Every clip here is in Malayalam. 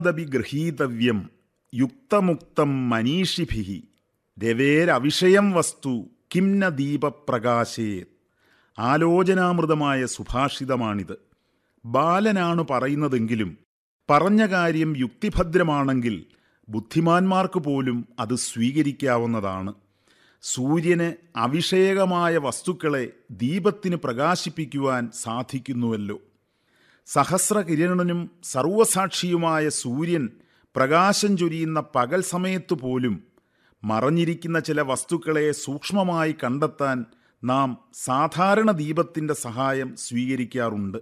ദപി ഗൃഹീതവ്യം യുക്തമുക്തം മനീഷിഭി രവേരവിഷയം വസ്തു കിംന ദീപപ്രകാശേത് ആലോചനാമൃതമായ സുഭാഷിതമാണിത് ബാലനാണ് പറയുന്നതെങ്കിലും പറഞ്ഞ കാര്യം യുക്തിഭദ്രമാണെങ്കിൽ ബുദ്ധിമാന്മാർക്ക് പോലും അത് സ്വീകരിക്കാവുന്നതാണ് സൂര്യന് അവിഷേകമായ വസ്തുക്കളെ ദീപത്തിന് പ്രകാശിപ്പിക്കുവാൻ സാധിക്കുന്നുവല്ലോ സഹസ്രകിരണനും സർവസാക്ഷിയുമായ സൂര്യൻ പ്രകാശം ചൊരിയുന്ന പകൽ സമയത്തു പോലും മറഞ്ഞിരിക്കുന്ന ചില വസ്തുക്കളെ സൂക്ഷ്മമായി കണ്ടെത്താൻ നാം സാധാരണ ദീപത്തിൻ്റെ സഹായം സ്വീകരിക്കാറുണ്ട്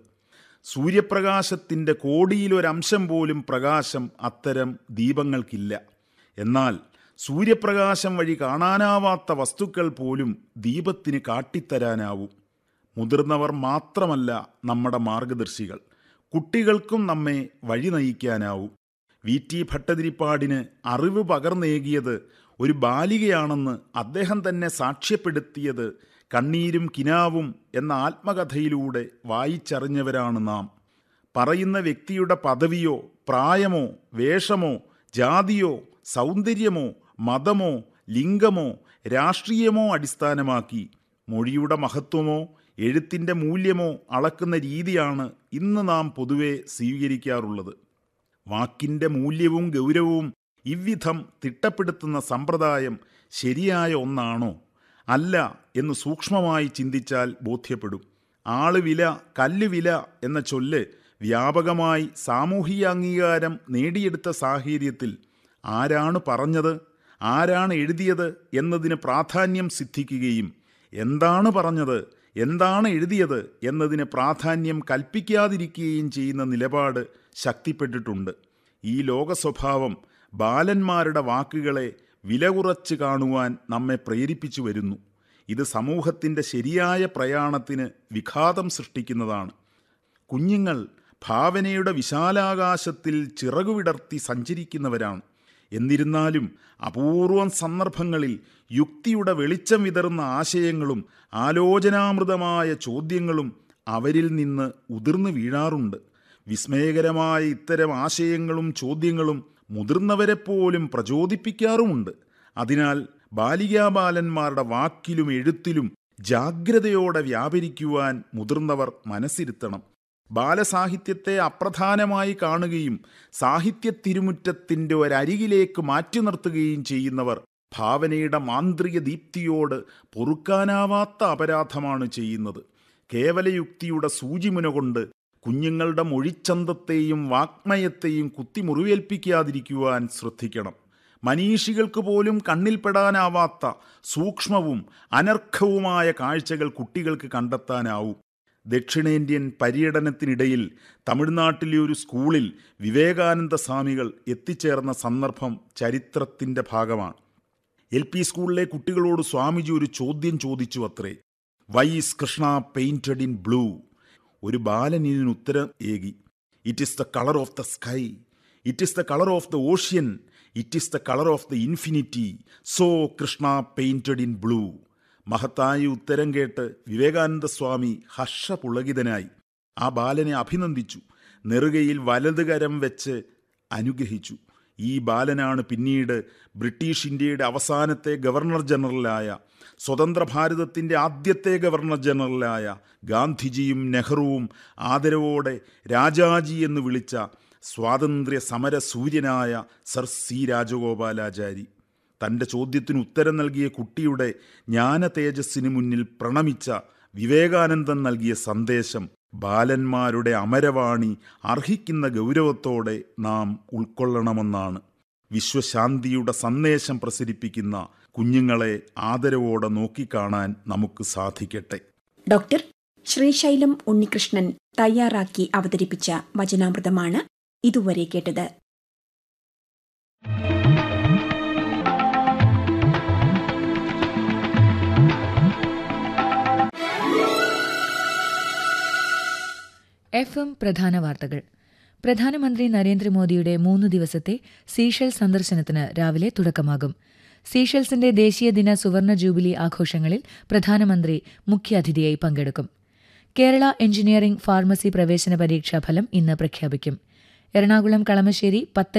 സൂര്യപ്രകാശത്തിൻ്റെ കോടിയിലൊരംശം പോലും പ്രകാശം അത്തരം ദീപങ്ങൾക്കില്ല എന്നാൽ സൂര്യപ്രകാശം വഴി കാണാനാവാത്ത വസ്തുക്കൾ പോലും ദീപത്തിന് കാട്ടിത്തരാനാവും മുതിർന്നവർ മാത്രമല്ല നമ്മുടെ മാർഗദർശികൾ കുട്ടികൾക്കും നമ്മെ വഴി നയിക്കാനാവും വി ടി ഭട്ടതിരിപ്പാടിന് അറിവ് പകർന്നേകിയത് ഒരു ബാലികയാണെന്ന് അദ്ദേഹം തന്നെ സാക്ഷ്യപ്പെടുത്തിയത് കണ്ണീരും കിനാവും എന്ന ആത്മകഥയിലൂടെ വായിച്ചറിഞ്ഞവരാണ് നാം പറയുന്ന വ്യക്തിയുടെ പദവിയോ പ്രായമോ വേഷമോ ജാതിയോ സൗന്ദര്യമോ മതമോ ലിംഗമോ രാഷ്ട്രീയമോ അടിസ്ഥാനമാക്കി മൊഴിയുടെ മഹത്വമോ എഴുത്തിൻ്റെ മൂല്യമോ അളക്കുന്ന രീതിയാണ് ഇന്ന് നാം പൊതുവെ സ്വീകരിക്കാറുള്ളത് വാക്കിൻ്റെ മൂല്യവും ഗൗരവവും ഇவ்விധം തിട്ടപ്പെടുത്തുന്ന സമ്പ്രദായം ശരിയായ ഒന്നാണോ അല്ല എന്ന് സൂക്ഷ്മമായി ചിന്തിച്ചാൽ ബോധ്യപ്പെടും ആള് വില കല്ല് വില എന്ന ചൊല്ല് വ്യാപകമായി സാമൂഹിക അംഗീകാരം നേടിയെടുത്ത സാഹചര്യത്തിൽ ആരാണ് പറഞ്ഞത് ആരാണ് എഴുതിയത് എന്നതിന് പ്രാധാന്യം സിദ്ധിക്കുകയും എന്താണ് പറഞ്ഞത് എന്താണ് എഴുതിയത് എന്നതിന് പ്രാധാന്യം കൽപ്പിക്കാതിരിക്കുകയും ചെയ്യുന്ന നിലപാട് ശക്തിപ്പെട്ടിട്ടുണ്ട് ഈ ലോക സ്വഭാവം ബാലന്മാരുടെ വാക്കുകളെ വില കുറച്ച് കാണുവാൻ നമ്മെ പ്രേരിപ്പിച്ചു വരുന്നു ഇത് സമൂഹത്തിൻ്റെ ശരിയായ പ്രയാണത്തിന് വിഘാതം സൃഷ്ടിക്കുന്നതാണ് കുഞ്ഞുങ്ങൾ ഭാവനയുടെ വിശാലാകാശത്തിൽ ചിറകുവിടർത്തി സഞ്ചരിക്കുന്നവരാണ് എന്നിരുന്നാലും അപൂർവം സന്ദർഭങ്ങളിൽ യുക്തിയുടെ വെളിച്ചം വിതറുന്ന ആശയങ്ങളും ആലോചനാമൃതമായ ചോദ്യങ്ങളും അവരിൽ നിന്ന് ഉതിർന്നു വീഴാറുണ്ട് വിസ്മയകരമായ ഇത്തരം ആശയങ്ങളും ചോദ്യങ്ങളും മുതിർന്നവരെപ്പോലും പ്രചോദിപ്പിക്കാറുമുണ്ട് അതിനാൽ ബാലികാബാലന്മാരുടെ വാക്കിലും എഴുത്തിലും ജാഗ്രതയോടെ വ്യാപരിക്കുവാൻ മുതിർന്നവർ മനസ്സിരുത്തണം ബാലസാഹിത്യത്തെ അപ്രധാനമായി കാണുകയും സാഹിത്യ തിരുമുറ്റത്തിൻ്റെ ഒരരികിലേക്ക് മാറ്റി നിർത്തുകയും ചെയ്യുന്നവർ ഭാവനയുടെ മാന്ത്രിക ദീപ്തിയോട് പൊറുക്കാനാവാത്ത അപരാധമാണ് ചെയ്യുന്നത് കേവലയുക്തിയുടെ സൂചിമുന കൊണ്ട് കുഞ്ഞുങ്ങളുടെ മൊഴിച്ചന്തത്തെയും വാഗ്മയത്തെയും കുത്തിമുറിവേൽപ്പിക്കാതിരിക്കുവാൻ ശ്രദ്ധിക്കണം മനീഷികൾക്ക് പോലും കണ്ണിൽപ്പെടാനാവാത്ത സൂക്ഷ്മവും അനർഘവുമായ കാഴ്ചകൾ കുട്ടികൾക്ക് കണ്ടെത്താനാവും ദക്ഷിണേന്ത്യൻ പര്യടനത്തിനിടയിൽ തമിഴ്നാട്ടിലെ ഒരു സ്കൂളിൽ വിവേകാനന്ദ സ്വാമികൾ എത്തിച്ചേർന്ന സന്ദർഭം ചരിത്രത്തിൻ്റെ ഭാഗമാണ് എൽ പി സ്കൂളിലെ കുട്ടികളോട് സ്വാമിജി ഒരു ചോദ്യം ചോദിച്ചു അത്രേ why's Krishna painted in blue ഒരു ബാലൻ ഇതിന് ഉത്തരം ഏകി it is the colour of the sky it is the colour of the ocean it is the colour of the infinity so Krishna painted in blue മഹത്തായ ഉത്തരം കേട്ട് വിവേകാനന്ദ സ്വാമി ഹർഷപുളകിതനായി ആ ബാലനെ അഭിനന്ദിച്ചു നെറുകയിൽ വലത് കരം വെച്ച് അനുഗ്രഹിച്ചു ഈ ബാലനാണ് പിന്നീട് ബ്രിട്ടീഷ് ഇന്ത്യയുടെ അവസാനത്തെ ഗവർണർ ജനറലായ സ്വതന്ത്ര ഭാരതത്തിൻ്റെ ആദ്യത്തെ ഗവർണർ ജനറലായ ഗാന്ധിജിയും നെഹ്റുവും ആദരവോടെ രാജാജി എന്ന് വിളിച്ച സ്വാതന്ത്ര്യ സമര സൂര്യനായ സർ സി രാജഗോപാലാചാരി തൻ്റെ ചോദ്യത്തിന് ഉത്തരം നൽകിയ കുട്ടിയുടെ ജ്ഞാന തേജസ്സിന് മുന്നിൽ പ്രണമിച്ച വിവേകാനന്ദൻ നൽകിയ സന്ദേശം ബാലന്മാരുടെ അമരവാണി അർഹിക്കുന്ന ഗൗരവത്തോടെ നാം ഉൾക്കൊള്ളണമെന്നാണ് വിശ്വശാന്തിയുടെ സന്ദേശം പ്രസരിപ്പിക്കുന്ന കുഞ്ഞുങ്ങളെ ആദരവോടെ നോക്കിക്കാണാൻ നമുക്ക് സാധിക്കട്ടെ ഡോക്ടർ ശ്രീശൈലം ഉണ്ണികൃഷ്ണൻ തയ്യാറാക്കി അവതരിപ്പിച്ച വചനാമൃതമാണ് ഇതുവരെ കേട്ടത് എഫ് എം പ്രധാന വാർത്തകൾ പ്രധാനമന്ത്രി നരേന്ദ്രമോദിയുടെ മൂന്ന് ദിവസത്തെ സീഷൽ സന്ദർശനത്തിന് രാവിലെ തുടക്കമാകും സീഷൽസിന്റെ ദേശീയ ദിന സുവർണ ജൂബിലി ആഘോഷങ്ങളിൽ പ്രധാനമന്ത്രി മുഖ്യാതിഥിയായി പങ്കെടുക്കും കേരള എഞ്ചിനീയറിംഗ് ഫാർമസി പ്രവേശന പരീക്ഷാ ഫലം ഇന്ന് പ്രഖ്യാപിക്കും എറണാകുളം കളമശ്ശേരി പത്ത